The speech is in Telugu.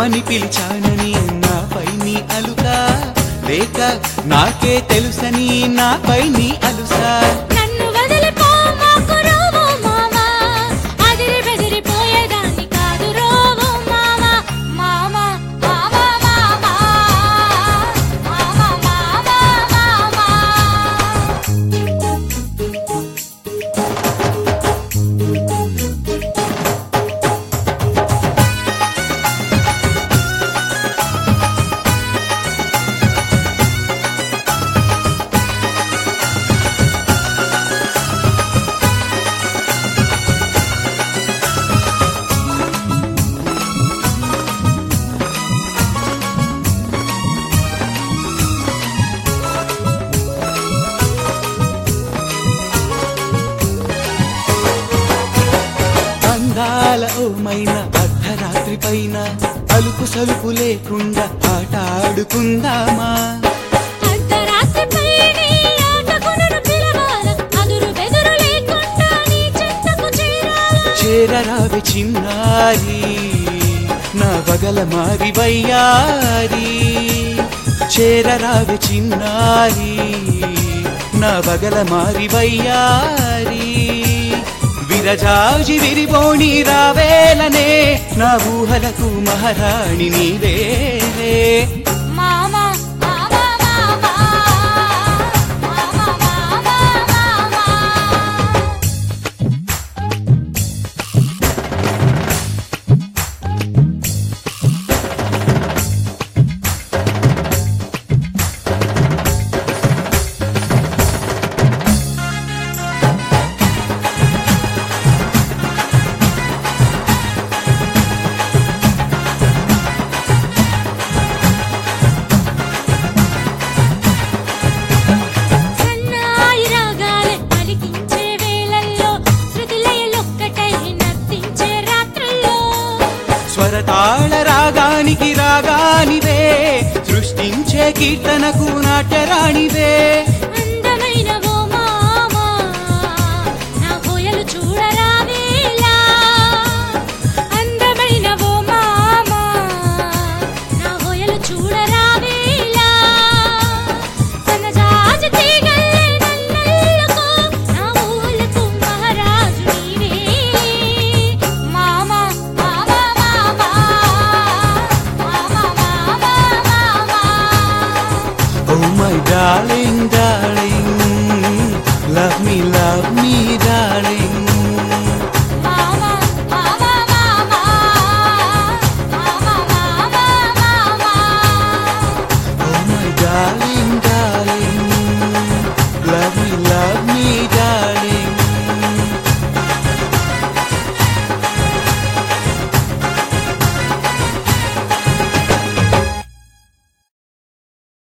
రమ్మని పిలిచానని నాపై నీ అలుకా లేక నాకే తెలుసని నాపై నీ అలుసా నన్ను వదిలిపో మాకు రోవు మామా అదిరి బెదిరిపోయేదాన్ని కాదు రోవు మామా మామా మామా మామా మామా మామా మామా అందాల ఓమైన అర్ధరాత్రి పైన అలుపు సలుపు లేకుండా ఆట ఆడుకుందామా అర్ధరాత్రి పైనే ఆటకు నన్ను పిలవాల అదురు బెదురు లేకుండా నీ చెంతకు చేరాల చేరరావి చిన్నారి నా బగల మారి వయ్యారి చేరరావి చిన్నారి నా బగల మారి వయ్యారి విరజాజి విరిబోణి రావేలనే నా ఊహలకు మహారాణి నీవేలే మామా మామా మామా మామా మామా మామా సన్నాయి రాగాలే పలికించే వేళల్లో శృతిలయలొక్కటై నర్తించే రాత్రుల్లో స్వరతాళ రాగానికి రాగానివే సృష్టించే కీర్తనకు నాట్యరాణివే